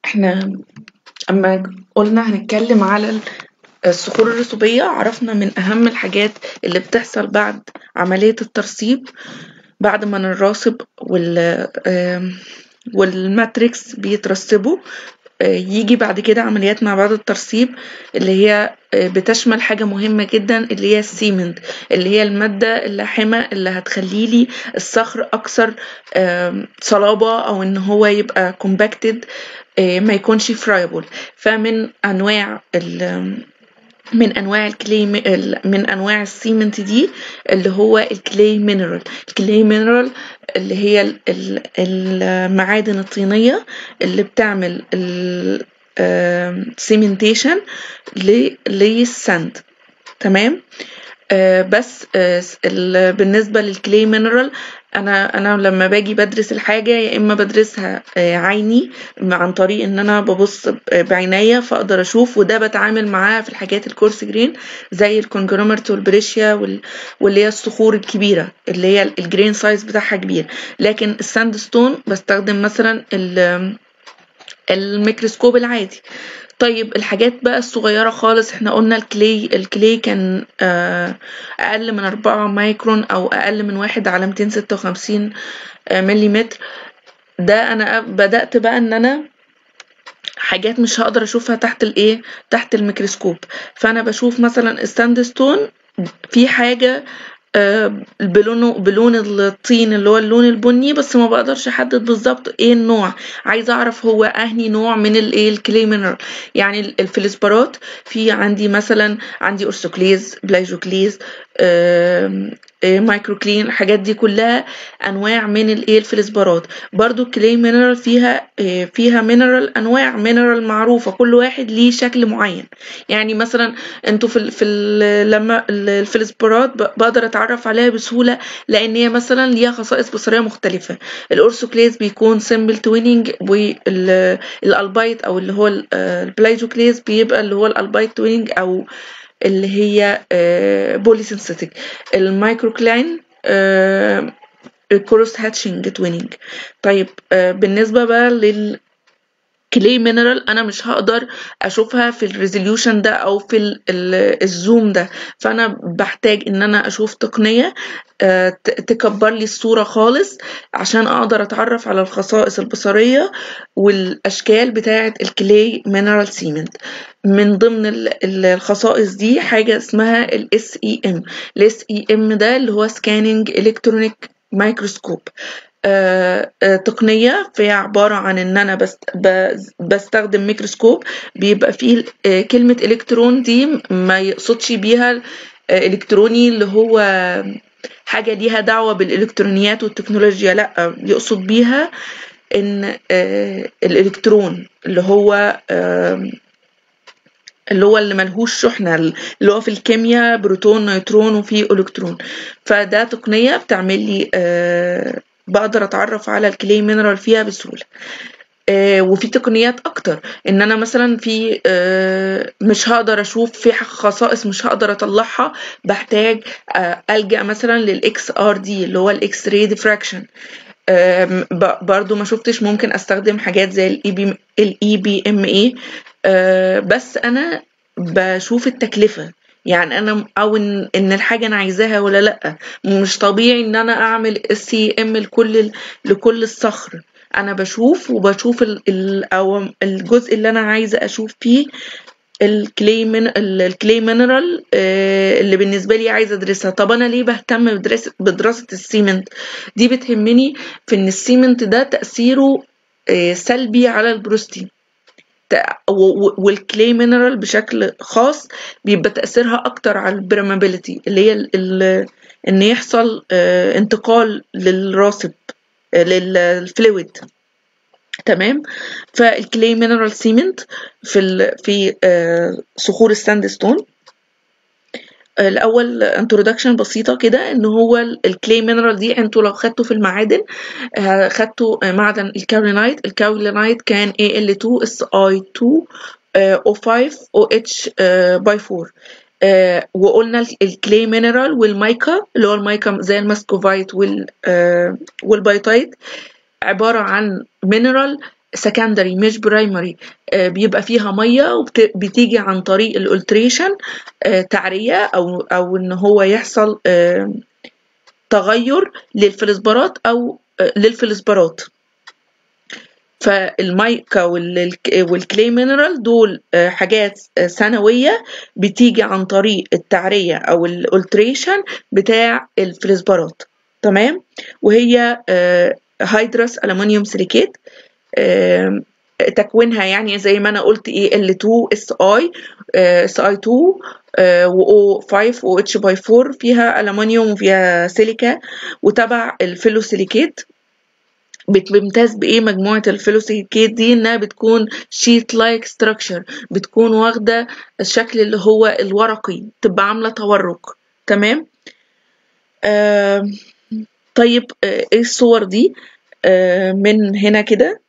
احنا اما قلنا هنتكلم على ال- الصخور الرسوبية عرفنا من أهم الحاجات اللي بتحصل بعد عملية الترسيب بعد ما الراسب وال آم، والماتريكس بيترسبوا آه، يجي بعد كده عمليات ما بعد الترسيب اللي هي آه، بتشمل حاجة مهمة جدا اللي هي السيمنت اللي هي المادة اللاحمة اللي هتخلي لي الصخر أكثر آم، صلابة أو إن هو يبقى compacted آه، ما يكونش friable فمن أنواع ال من انواع الكلي من انواع السيمنت دي اللي هو الكلي مينرال الكلي مينرال اللي هي ال- ال- المعادن الطينيه اللي بتعمل السيمنتيشن للساند تمام آه، بس آه، س- ال- بالنسبة للكلي مينرال أنا أنا لما باجي بدرس الحاجة يا إما بدرسها آه، عيني عن طريق إن أنا ببص ب- بعينيا فأقدر أشوف وده بتعامل معاه في الحاجات الكورس جرين زي الكونجرومرت والبريشيا وال- واللي هي الصخور الكبيرة اللي هي ال- الجرين سايز بتاعها كبير لكن الساند ستون بستخدم مثلا ال- الميكروسكوب العادي طيب الحاجات بقى الصغيرة خالص احنا قلنا الكلي الكلي كان آه، أقل من أربعة مايكرون أو أقل من واحد على ميتين ستة وخمسين مليمتر ده أنا بدأت بقى إن أنا حاجات مش هقدر أشوفها تحت الإيه تحت الميكروسكوب فأنا بشوف مثلا الساند ستون في حاجة آه، بلونه بلون الطين اللي هو اللون البني بس ما بقدرش احدد بالظبط ايه النوع عايزه اعرف هو انهي نوع من الايه الكلي مينرال يعني ال- الفلسبرات في عندي مثلا عندي اورسوكليز بلايجوكليز آم، آه، مايكروكلين الحاجات دي كلها انواع من الايه الفلسبرات برضو الكلي مينرال فيها آه، فيها مينرال انواع مينرال معروفه كل واحد ليه شكل معين يعني مثلا انتوا في ال في ال لما ال- الفلسبرات ب- بقدر اتعرف عليها بسهوله لان هي مثلا ليها خصائص بصريه مختلفه الاورسوكليز بيكون سيمبل تويننج والالبايت او اللي هو ال- آه، البلايجوكليز بيبقى اللي هو الالبايت تويننج او اللي هي بولي سينثيتك المايكروكلاين كروس هاتشنج تويننج طيب آه، بالنسبه بقى لل كلي مينرال انا مش هقدر اشوفها في الريزوليوشن ده او في ال- ال- الزوم ده فانا بحتاج ان انا اشوف تقنية آه، ت- تكبر لي الصورة خالص عشان اقدر اتعرف على الخصائص البصرية والاشكال بتاعة الكلي مينرال سيمنت من ضمن ال- ال- الخصائص دي حاجة اسمها ال SEM ال SEM ده اللي هو سكاننج الكترونيك مايكروسكوب آه، آه، تقنية فهي عبارة عن إن أنا بست ب- بستخدم ميكروسكوب بيبقى فيه آه، كلمة إلكترون دي ما يقصدش بيها آه، إلكتروني اللي هو حاجة ليها دعوة بالإلكترونيات والتكنولوجيا لأ يقصد بيها إن آه، الإلكترون اللي هو آم، اللي هو اللي ملهوش شحنة اللي هو في الكيمياء بروتون نيوترون وفيه إلكترون فده تقنية بتعمل لي آه، بقدر اتعرف على الكلي مينرال فيها بسهولة آه، وفي تقنيات اكتر ان انا مثلا في آه، مش هقدر اشوف في خصائص مش هقدر اطلعها بحتاج آه، الجا مثلا للاكس ار دي اللي هو الاكس راي ديفراكشن برضو ما شفتش ممكن استخدم حاجات زي الاي بي الاي بي ام اي بس انا بشوف التكلفة يعني انا او ان ان الحاجه انا عايزاها ولا لا مش طبيعي ان انا اعمل سي ام لكل لكل الصخر انا بشوف وبشوف ال ال او الجزء اللي انا عايزه اشوف فيه الكلي من الكلي مينرال اللي بالنسبه لي عايزه ادرسها طب انا ليه بهتم بدراسه بدراسه السيمنت دي بتهمني في ان السيمنت ده تاثيره آه، سلبي على البروستين تأ- و- و- والكلي مينرال بشكل خاص بيبقى تأثيرها أكتر على البرمابيلتي اللي هي ال ال إن يحصل آه، انتقال للراسب آه، للفلويد تمام فالكلي مينرال سيمنت في ال في آه، صخور الساند ستون الاول انترودكشن بسيطه كده ان هو الكلي مينرال دي انتوا لو خدتوا في المعادن آه، خدتوا آه، معدن الكاولينايت الكاولينايت كان Al2SI2 O5 OH باي 4 آه، وقلنا ال- الكلي مينرال والمايكا اللي هو المايكا زي الماسكوفايت وال آه، والبايتايت عبارة عن مينرال سكندري مش برايمري بيبقى فيها ميه وبتيجي عن طريق الالتريشن تعريه او او ان هو يحصل آه، تغير للفلزبرات او آه، للفلزبرات فالمايكا والكلي مينرال دول آه، حاجات سنوية بتيجي عن طريق التعرية أو الالتريشن بتاع الفلزبرات تمام وهي هيدرس ألمنيوم سيليكيت آم، تكوينها يعني زي ما انا قلت ايه L2 SI آه، SI2 و O5 و H باي 4 فيها ألمنيوم وفيها سيليكا وتبع الفيلوسيليكيت بتمتاز بايه مجموعه الفيلوسيليكيت دي انها بتكون شيت لايك ستراكشر بتكون واخده الشكل اللي هو الورقي تبقى عامله تورق تمام آه طيب آه ايه الصور دي آه من هنا كده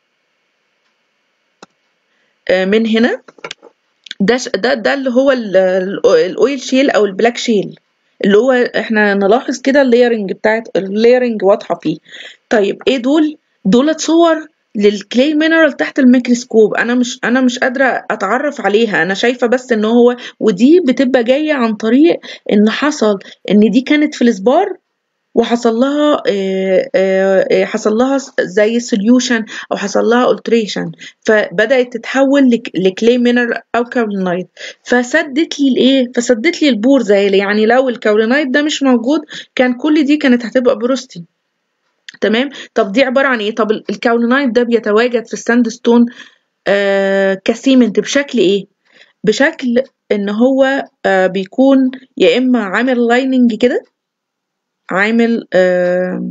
آه من هنا ده ش- ده ده اللي هو ال- ال- الاويل شيل او البلاك شيل اللي هو احنا نلاحظ كده اللايرنج بتاعت اللايرنج واضحه فيه طيب ايه دول دولت صور للكلاي مينرال تحت الميكروسكوب انا مش انا مش قادره اتعرف عليها انا شايفه بس ان هو ودي بتبقى جايه عن طريق ان حصل ان دي كانت في السبار وحصل لها آه، آه، آه، حصل لها زي سوليوشن او حصل لها التريشن فبدات تتحول لك- لكلي مينر او كاولينايت فسدت لي الايه فسدت لي البور زي يعني لو الكاولينايت ده مش موجود كان كل دي كانت هتبقى بروستي تمام طب دي عباره عن ايه طب ال- الكاولينايت ده بيتواجد في الساند ستون آه كسيمنت بشكل ايه بشكل ان هو آه بيكون يا اما عامل لايننج كده عامل آه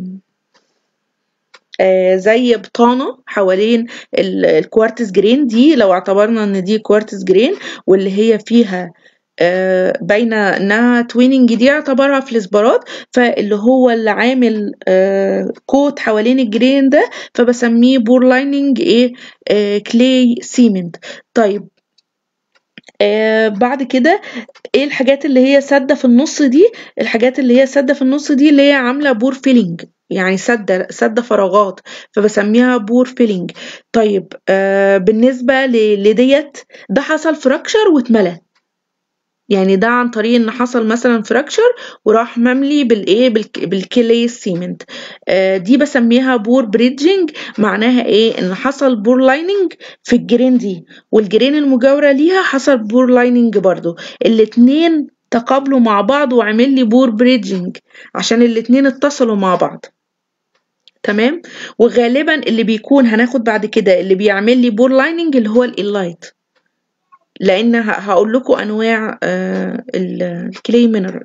آه زي بطانة حوالين ال- الكوارتز جرين دي لو اعتبرنا ان دي كوارتز جرين واللي هي فيها آه باينة انها تويننج دي اعتبرها فلزبرات فاللي هو اللي عامل آه كوت حوالين الجرين ده فبسميه بور لايننج ايه آه كلي سيمنت طيب آه بعد كده ايه الحاجات اللي هي سادة في النص دي الحاجات اللي هي سادة في النص دي اللي هي عاملة بور فيلينج يعني سادة سادة فراغات فبسميها بور فيلينج طيب آه بالنسبة ل- لديت ده حصل فراكشر واتملى يعني ده عن طريق ان حصل مثلا فراكشر وراح مملي بالايه بالك- بالكلي سيمنت آه دي بسميها بور بريدجنج معناها ايه ان حصل بور لايننج في الجرين دي والجرين المجاورة ليها حصل بور لايننج برضو الاتنين تقابلوا مع بعض وعمل لي بور بريدجنج عشان الاتنين اتصلوا مع بعض تمام وغالبا اللي بيكون هناخد بعد كده اللي بيعمل لي بور لايننج اللي هو الالايت لان ه- هقول لكم انواع آه ال- الكلي مينرال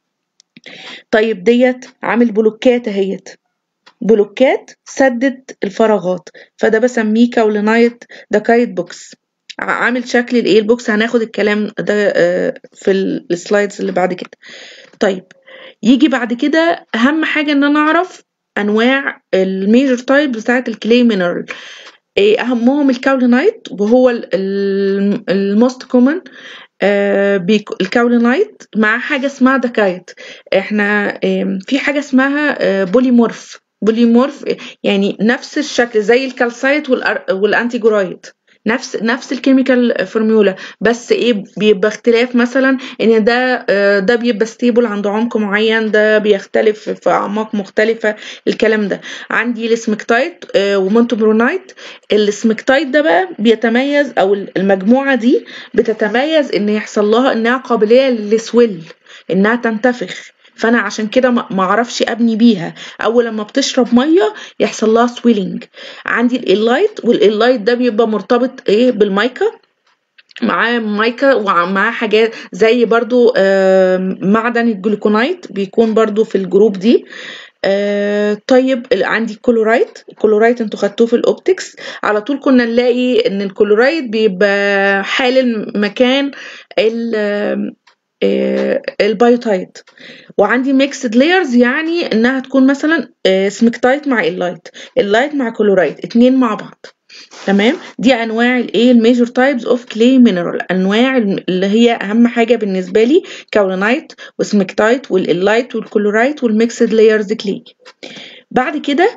طيب ديت عامل بلوكات اهيت بلوكات سدت الفراغات فده بسميه كاولينايت ده كايت بوكس ع- عامل شكل الايه البوكس هناخد الكلام ده آه، في ال- السلايدز اللي بعد كده طيب يجي بعد كده اهم حاجه ان انا اعرف انواع الميجر تايب بتاعت الكلي مينرال إيه اهمهم الكاولينايت وهو الموست كومن الكاولينايت مع حاجه اسمها دكايت احنا آم، في حاجه اسمها آه، بوليمورف بوليمورف يعني نفس الشكل زي الكالسايت والأر- والانتيجورايت نفس نفس الكيميكال فورمولا بس ايه بيبقى اختلاف مثلا ان ده آه، ده بيبقى ستيبل عند عمق معين ده بيختلف في اعماق مختلفه الكلام ده عندي السمكتايت آه، ومونتوبرونايت السمكتايت ده بقى بيتميز او المجموعه دي بتتميز ان يحصل لها انها قابليه للسويل انها تنتفخ فانا عشان كده ما ما اعرفش ابني بيها اول لما بتشرب ميه يحصل لها سويلنج عندي الالايت والالايت ده بيبقى مرتبط ايه بالمايكا معاه مايكا ومعاه حاجات زي برضو آم، معدن الجلوكونايت بيكون برضو في الجروب دي آه طيب ال- عندي الكلورايت الكلورايت انتوا خدتوه في الاوبتكس على طول كنا نلاقي ان الكلورايت بيبقى حالل مكان ال آه، البايوتايت وعندي ميكسد لايرز يعني انها تكون مثلا آه، سمكتايت مع اللايت اللايت مع كلورايت اتنين مع بعض تمام دي انواع الايه الميجور تايبس اوف كلي مينرال انواع الم- اللي هي اهم حاجه بالنسبه لي كاولينايت وسمكتايت واللايت والكلورايت والميكسد لايرز كلي بعد كده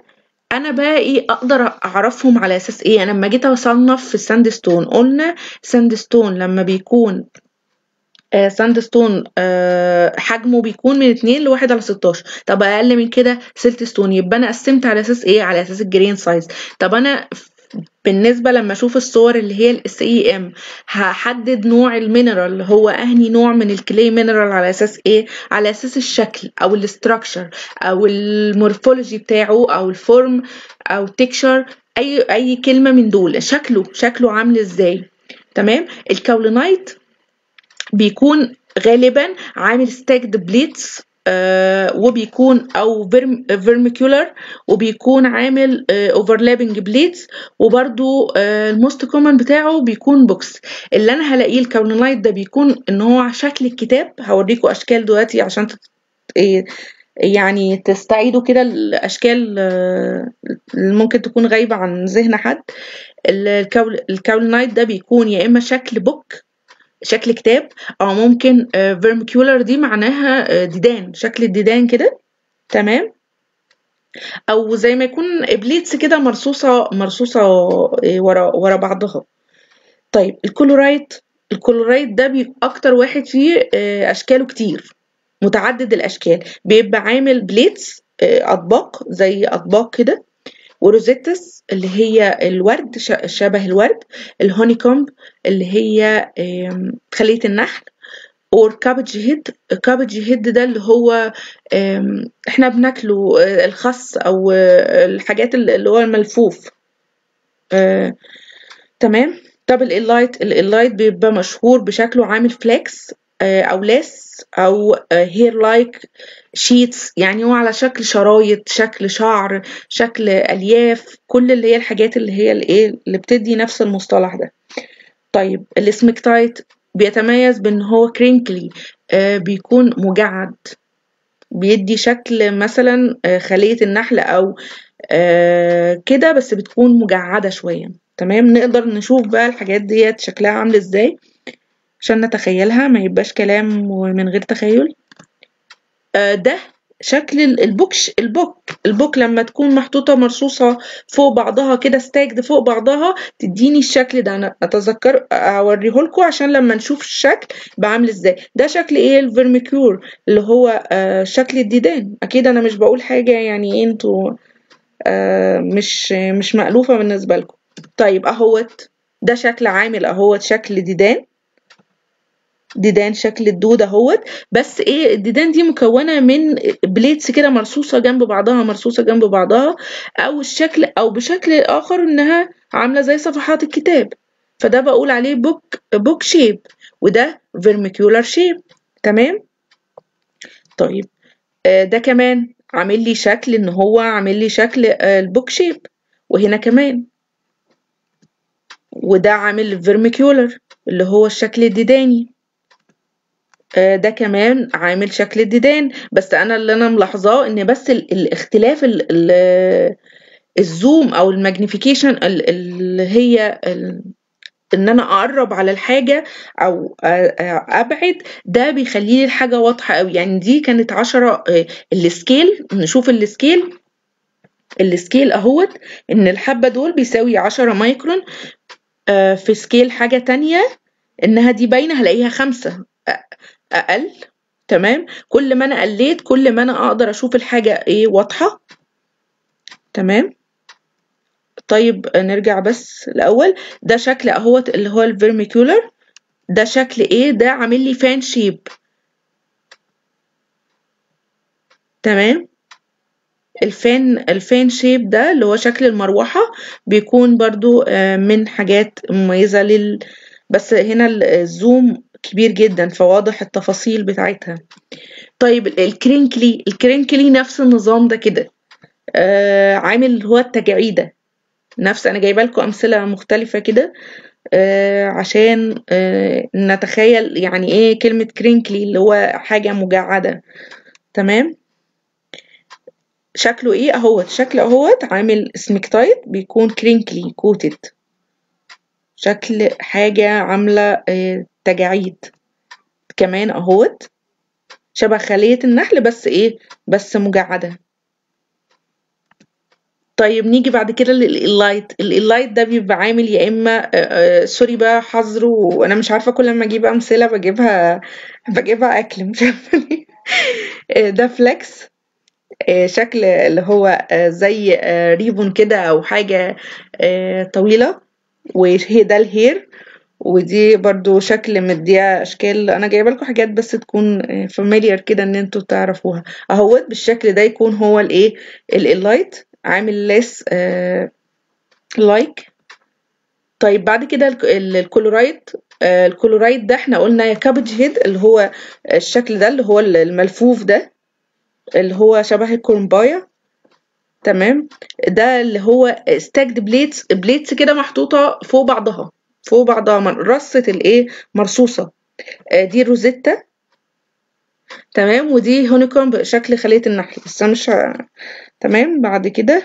انا بقى ايه اقدر اعرفهم على اساس ايه انا لما جيت اصنف في الساند ستون قلنا ساند ستون لما بيكون آه ساند ستون آه حجمه بيكون من 2 لواحد على 16 طب اقل من كده سيلت ستون يبقى انا قسمت على اساس ايه على اساس الجرين سايز طب انا بالنسبة لما اشوف الصور اللي هي الاس اي ام هحدد نوع المينرال هو اهني نوع من الكلي مينرال على اساس ايه على اساس الشكل او الاستراكشر او المورفولوجي بتاعه او الفورم او تكشر اي اي كلمة من دول شكله شكله عامل ازاي تمام الكولينايت بيكون غالبا عامل ستاكد بليتس آه وبيكون او فيرميكولر وبيكون عامل اوفرلابنج آه بليتس وبرده آه الموست كومن بتاعه بيكون بوكس اللي انا هلاقيه الكاولينايت ده بيكون ان هو شكل الكتاب هوريكم اشكال دلوقتي عشان تت... يعني تستعيدوا كده الاشكال اللي ممكن تكون غايبه عن ذهن حد الكاولينايت ده بيكون يا اما شكل بوك شكل كتاب او ممكن فيرميكولر دي معناها ديدان شكل الديدان كده تمام او زي ما يكون بليتس كده مرصوصه مرصوصه ورا ورا بعضها طيب الكلورايت الكلورايت ده بيبقى اكتر واحد فيه اشكاله كتير متعدد الاشكال بيبقى عامل بليتس اطباق زي اطباق كده وروزيتس اللي هي الورد شبه الورد الهوني كومب اللي هي خلية النحل اور كابج هيد كابج هيد ده اللي هو احنا بناكله الخس او الحاجات اللي هو الملفوف تمام طب الالايت الالايت بيبقى مشهور بشكله عامل فليكس او لاس او هير لايك شيتس يعني هو على شكل شرايط شكل شعر شكل الياف كل اللي هي الحاجات اللي هي الايه اللي بتدي نفس المصطلح ده طيب الاسمكتايت بيتميز بان هو كرينكلي آه بيكون مجعد بيدي شكل مثلا آه خلية النحل او آه كده بس بتكون مجعدة شوية تمام نقدر نشوف بقى الحاجات ديت شكلها عامل ازاي عشان نتخيلها ما يبقاش كلام من غير تخيل آه ده شكل البوكش البوك البوك لما تكون محطوطة مرصوصة فوق بعضها كده ستاكد فوق بعضها تديني الشكل ده انا اتذكر اوريه لكم عشان لما نشوف الشكل بعمل ازاي ده شكل ايه الفيرميكيور اللي هو آه شكل الديدان اكيد انا مش بقول حاجة يعني انتوا آه مش مش مألوفة بالنسبة لكم طيب اهوت ده شكل عامل اهوت شكل ديدان ديدان شكل الدود اهوت بس ايه الديدان دي مكونه من بليتس كده مرصوصه جنب بعضها مرصوصه جنب بعضها او الشكل او بشكل اخر انها عامله زي صفحات الكتاب فده بقول عليه بوك بوك شيب وده فيرميكولار شيب تمام طيب آه ده كمان عامل لي شكل ان هو عامل لي شكل آه البوك شيب وهنا كمان وده عامل فيرميكولر اللي هو الشكل الديداني ده كمان عامل شكل الديدان بس انا اللي انا ملاحظاه ان بس الاختلاف ال ال الزوم او الماجنيفيكيشن اللي هي ان انا اقرب على الحاجه او ابعد ده بيخلي لي الحاجه واضحه قوي يعني دي كانت عشرة السكيل نشوف السكيل السكيل اهوت ان الحبه دول بيساوي عشرة مايكرون في سكيل حاجه تانية انها دي باينه هلاقيها خمسة اقل تمام كل ما انا قليت كل ما انا اقدر اشوف الحاجه ايه واضحه تمام طيب نرجع بس الاول ده شكل اهوت اللي هو الفيرميكولر ده شكل ايه ده عامل لي فان شيب تمام الفان الفان شيب ده اللي هو شكل المروحه بيكون برضو من حاجات مميزه لل بس هنا الزوم كبير جدا فواضح التفاصيل بتاعتها طيب الكرينكلي الكرينكلي نفس النظام ده كده آه عامل هو التجعيدة نفس انا جايبه لكم امثله مختلفه كده آه عشان آه نتخيل يعني ايه كلمه كرينكلي اللي هو حاجه مجعده تمام شكله ايه اهوت شكله اهوت عامل سمكتايت بيكون كرينكلي كوتد شكل حاجة عاملة تجاعيد كمان اهوت شبه خلية النحل بس ايه بس مجعدة طيب نيجي بعد كده للإلايت الإلايت ده بيبقى عامل يا إما آه، آه، سوري بقى حظر وأنا مش عارفة كل ما أجيب أمثلة بجيبها بجيبها أكل مش عارفة ليه آه، ده فليكس آه، شكل اللي هو آه، زي آه، ريبون كده أو حاجة آه، طويلة وهي ده الهير ودي برضو شكل مديها اشكال انا جايبه لكم حاجات بس تكون فاميليار كده ان انتوا تعرفوها اهوت بالشكل ده يكون هو الايه اللايت عامل ليس لايك طيب بعد كده الك- ال- الكلورايد آه، الكلورايد ده احنا قلنا يا كابج هيد اللي هو الشكل ده اللي هو الملفوف ده اللي هو شبه الكولومبايا تمام ده اللي هو ستاكد بليتس بليتس كده محطوطة فوق بعضها فوق بعضها من- رصة الايه مرصوصة آه، دي روزيتا تمام ودي هونيكومب بشكل خلية النحل بس انا مش ه- تمام بعد كده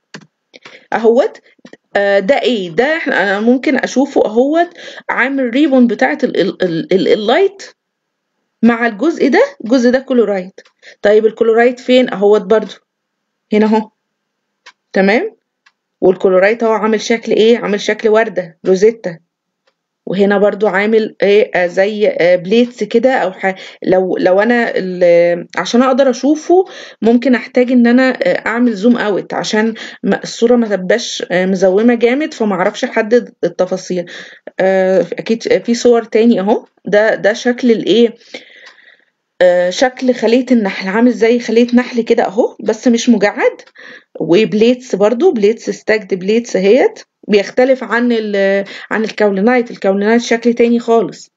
اهوت آه، ده ايه ده احنا انا ممكن اشوفه اهوت عامل ريبون بتاعت ال- ال- ال- ال- اللايت مع الجزء ده الجزء ده كلورايد طيب الكلورايد فين اهوت برضو هنا اهو تمام والكلورايد اهو عامل شكل ايه عامل شكل وردة روزيتا وهنا برضو عامل ايه آه، زي آه، بليتس كده او ح... لو لو انا ال- عشان اقدر اشوفه ممكن احتاج ان انا آه، اعمل زوم اوت عشان ما- الصورة ما تبقاش آه، مزومة جامد فما اعرفش احدد التفاصيل آه، اكيد في صور تاني اهو ده ده شكل الايه آه، شكل خلية النحل عامل زي خلية نحل كده اهو بس مش مجعد وبليتس برضو بليتس ستاكد بليتس اهيت بيختلف عن ال عن الكاولينايت الكاولينايت شكل تاني خالص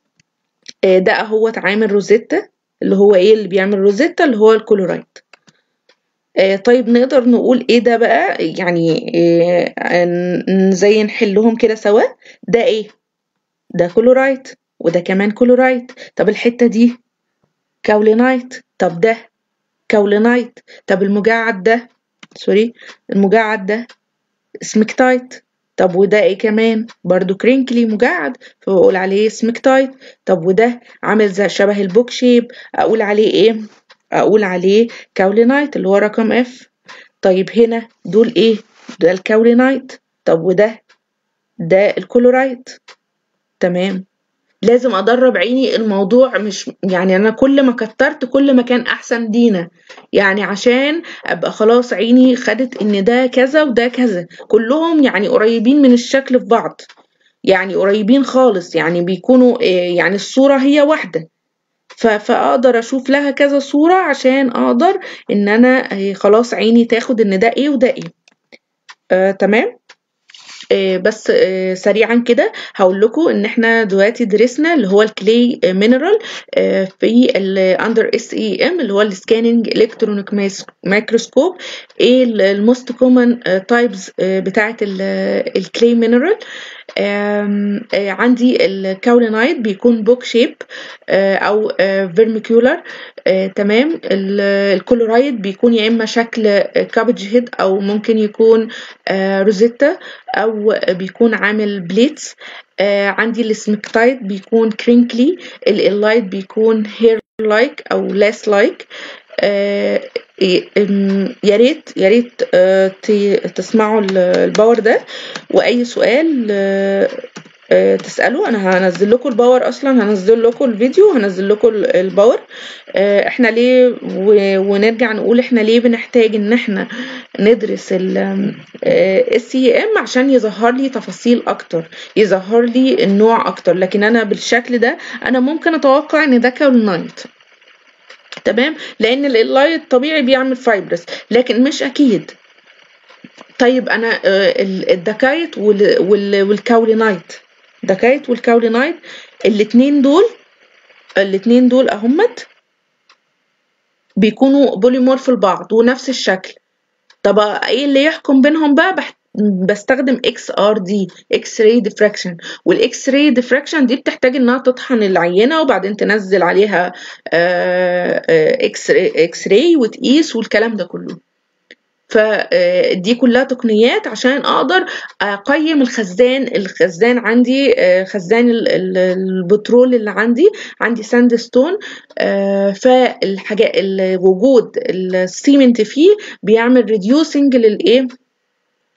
آه، ده اهوت عامل روزيتا اللي هو ايه اللي بيعمل روزيتا اللي هو الكلورايت آه، طيب نقدر نقول ايه ده بقى يعني آه، ن- زي نحلهم كده سوا ده ايه ده كلورايت وده كمان كلورايت طب الحتة دي كاولينايت طب ده كاولينايت طب المجعد ده سوري المجعد ده سمكتايت طب وده ايه كمان برضو كرينكلي مجعد فبقول عليه سمكتايت طب وده عامل زي شبه البوك شيب اقول عليه ايه اقول عليه كاولينايت اللي هو رقم اف طيب هنا دول ايه ده الكاولينايت طب وده ده الكلورايت تمام لازم ادرب عيني الموضوع مش يعني انا كل ما كترت كل ما كان احسن دينا يعني عشان ابقى خلاص عيني خدت ان ده كذا وده كذا كلهم يعني قريبين من الشكل في بعض يعني قريبين خالص يعني بيكونوا آه، يعني الصورة هي واحدة ف- فاقدر اشوف لها كذا صورة عشان اقدر ان انا آه، خلاص عيني تاخد ان ده ايه وده ايه آه، تمام آه، بس آه، سريعا كده هقول لكم ان احنا دلوقتي درسنا اللي هو الكلي مينرال في الاندر اس اي ام اللي هو السكاننج الكترونيك مايكروسكوب ايه الموست كومن تايبز بتاعه الكلي مينرال عندي الكاولينايت بيكون بوك شيب او فيرميكولار تمام ال- الكلورايد بيكون يا اما شكل كابج هيد او ممكن يكون آه، روزيتا او بيكون عامل بليتس آه، عندي السمكتايت بيكون كرينكلي اللايت بيكون هير لايك او لاس لايك يا ريت يا ريت آه، ت- تسمعوا ال- الباور ده واي سؤال آه، آه، تسألوا انا هنزل لكم الباور اصلا هنزل لكم الفيديو هنزل لكم ال- الباور آه، احنا ليه و- ونرجع نقول احنا ليه بنحتاج ان احنا ندرس ال سي ام عشان يظهر لي تفاصيل اكتر يظهر لي النوع اكتر لكن انا بالشكل ده انا ممكن اتوقع ان ده كاولينايت تمام لان اللايت طبيعي بيعمل فايبرس لكن مش اكيد طيب انا آه، ال- الدكايت وال- وال- والكاولينايت دكايت والكاولينايت الاتنين دول الاتنين دول اهمت بيكونوا بوليمورف لبعض ونفس الشكل طب ايه اللي يحكم بينهم بقى بح... بستخدم اكس ار دي اكس راي ديفراكشن والاكس راي ديفراكشن دي بتحتاج انها تطحن العينه وبعدين تنزل عليها اكس اكس راي وتقيس والكلام ده كله فدي كلها تقنيات عشان اقدر اقيم الخزان الخزان عندي آه، خزان ال- ال- البترول اللي عندي عندي ساند ستون فالحاجات وجود السيمنت فيه بيعمل ريديوسنج للايه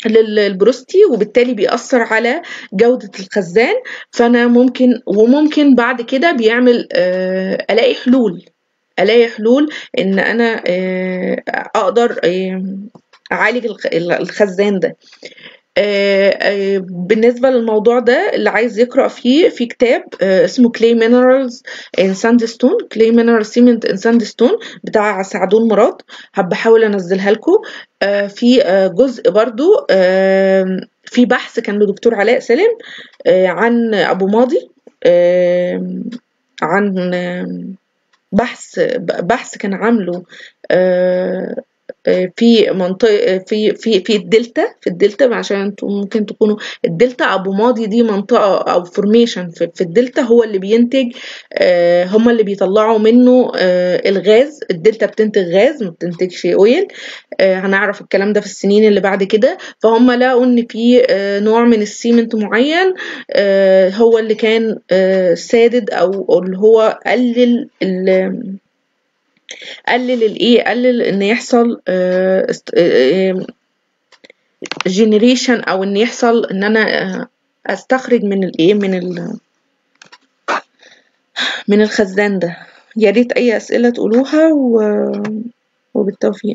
للبروستي وبالتالي بيأثر على جودة الخزان فأنا ممكن وممكن بعد كده بيعمل آه، ألاقي حلول ألاقي حلول إن أنا آه، أقدر آه، أعالج الخ- الخزان ده آه، آه، بالنسبة للموضوع ده اللي عايز يقرأ فيه في كتاب آه، اسمه Clay Minerals in Sandstone Clay Mineral Cement in Sandstone بتاع سعدون مراد هبقى احاول انزلها لكم آه، في آه، جزء برضو آه، في بحث كان لدكتور علاء سالم آه، عن ابو ماضي آه، عن آه، بحث بحث كان عامله آه، آه، في منطقة في في في الدلتا في الدلتا عشان انتم ممكن تكونوا الدلتا ابو ماضي دي منطقة او فورميشن في, في الدلتا هو اللي بينتج آه، هما اللي بيطلعوا منه آه، الغاز الدلتا بتنتج غاز ما بتنتجش اويل آه، هنعرف الكلام ده في السنين اللي بعد كده فهم لقوا ان في آه، نوع من السيمنت معين آه، هو اللي كان آه، سادد او اللي هو قلل ال- قلل الايه قلل ان يحصل جنريشن او ان يحصل ان انا آه، استخرج من الايه من ال من الخزان ده يا ريت اي اسئله تقولوها و... وبالتوفيق